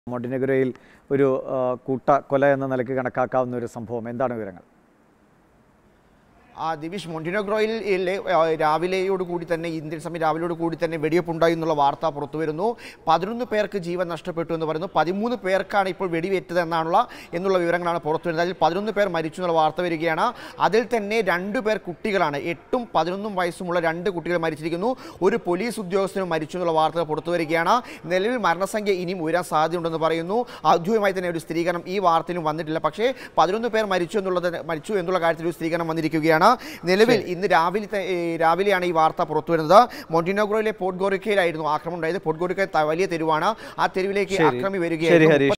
മൊണ്ടിനെഗ്രയിൽ ഒരു ആ, കൂട്ട കൊല എന്ന നിലയ്ക്ക് കണക്കാക്കാവുന്ന ഒരു സംഭവം എന്താണ് വിവരങ്ങൾ ആ ദിവിഷ് മൊണ്ടിനോഗ്രോയിൽ രാവിലെയോട് കൂടി തന്നെ ഇന്ത്യൻ സമയം രാവിലെയോട് കൂടി തന്നെ വെടിവെപ്പുണ്ടായി എന്നുള്ള വാർത്ത പുറത്തു വരുന്നു പതിനൊന്ന് പേർക്ക് ജീവൻ നഷ്ടപ്പെട്ടു എന്ന് പറയുന്നു പതിമൂന്ന് പേർക്കാണ് ഇപ്പോൾ വെടിവെറ്റത് എന്നാണുള്ള എന്നുള്ള വിവരങ്ങളാണ് പുറത്തു വരുന്നത് അതിൽ പതിനൊന്ന് പേർ മരിച്ചു എന്നുള്ള വാർത്ത വരികയാണ് അതിൽ തന്നെ രണ്ട് പേർ കുട്ടികളാണ് എട്ടും പതിനൊന്നും വയസ്സുമുള്ള രണ്ട് കുട്ടികൾ മരിച്ചിരിക്കുന്നു ഒരു പോലീസ് ഉദ്യോഗസ്ഥനും മരിച്ചു എന്നുള്ള വാർത്തകൾ പുറത്തു വരികയാണ് നിലവിൽ മരണസംഖ്യ ഇനിയും ഉയരാൻ സാധ്യതയുണ്ടെന്ന് പറയുന്നു ഔദ്യോഗികമായി തന്നെ ഒരു സ്ഥിരീകരണം ഈ വാർത്തയിലും വന്നിട്ടില്ല പക്ഷേ പതിനൊന്ന് പേർ മരിച്ചു എന്നുള്ളത് മരിച്ചു എന്നുള്ള കാര്യത്തിൽ ഒരു സ്ഥിരീകരണം വന്നിരിക്കുകയാണ് നിലവിൽ ഇന്ന് രാവിലെ ത- ഏ, രാവിലെയാണ് ഈ വാർത്ത പുറത്തു വരുന്നത് മൊണ്ടിനോഗ്രോയിലെ പോർട്ട് ഗോറിക്കയിലായിരുന്നു ആക്രമണം ഉണ്ടായത് പോർട്ട് ഗോറിക്ക ത- വലിയ തെരുവാണ് ആ തെരുവിലേക്ക് ശരി. അക്രമി ശരി വരികയായിരുന്നു ഹരീഷ്